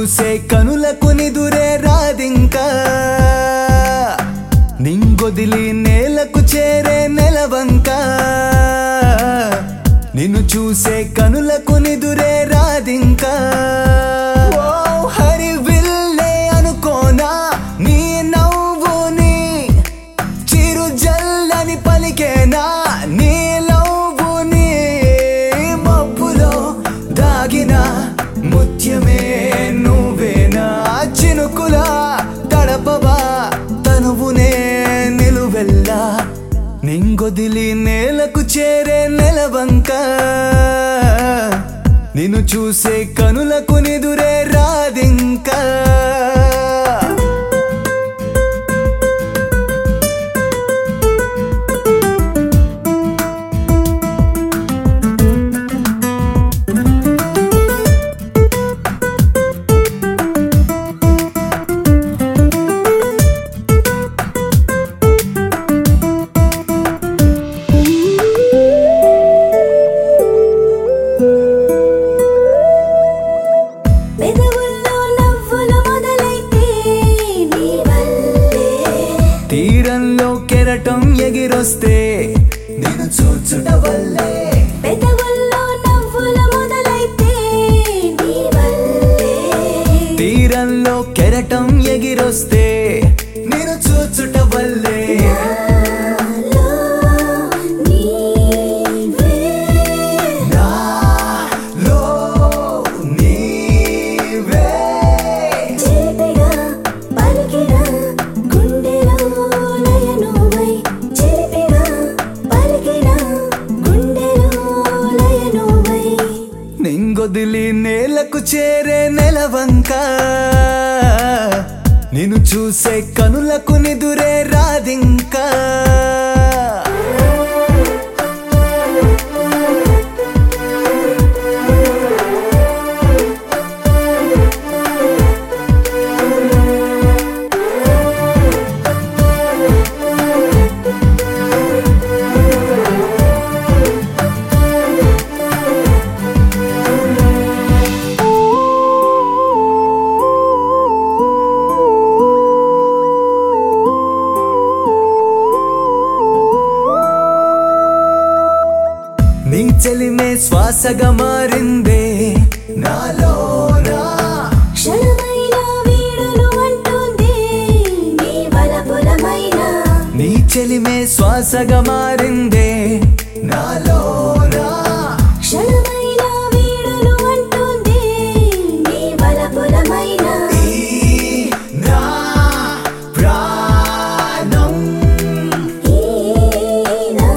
చూసే కనులకు నిదురే రాదింకా నింగొదిలి నేలకు చేరే నెలవంక నిన్ను చూసే కనులకు నిదురే రాదింకా ఓ హరి విల్లే అనుకోనా నీ నవ్వుని చిరు జల్లని పలికేనా నీ లవ్వుని మబ్బులో దాగిన ముత్యమే నువ్వేనా చినుకులా తడపవా తనువునే నిలువెల్లా నింగొదిలి నేలకు చేరే నెలవంక నిన్ను చూసే కనులకు నిదురే రాదింకా పెదవుల్లో నవ్వులు మొదలైతే నీ వల్లే తీరంలో కెరటం ఎగిరొస్తే నేను చూచుట వల్లే పెదవుల్లో నవ్వులు మొదలైతే నీ వల్లే తీరంలో కెరటం ఎగిరొస్తే నేను చూచుట వల్లే నాలో నీవే నాలో నీవే చిలిపిగా పలికిన గుండెలో లయనువై చిలిపిగా పలికిన గుండెలో లయనువై నింగొదిలి నేలకు చేరే నెలవంక నిన్ను చూసే కనులకు నిదురే రాదింకా నీ చెలిమే శ్వాసగా మారిందే నాలోనా క్షణమైన వీడును అంటుంది నీ బలపులమైన నీ చెలిమే శ్వాసగా మారిందే నాలోనా క్షణమైన వీడును అంటుంది నీ బలపులమైన ఈ నా ప్రాణం ఈ నా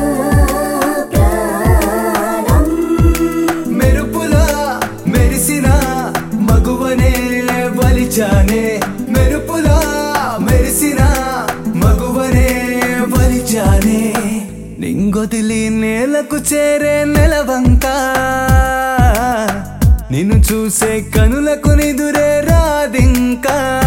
ప్రాణం మెరుపులా మెరిసిన మగువనే వలిచానే మెరుపులా మెరిసిన మగువనే వలిచానే నింగొదిలి నేలకు చేరే నెలవంక నిన్ను చూసే కనులకు నిదురే రాదింకా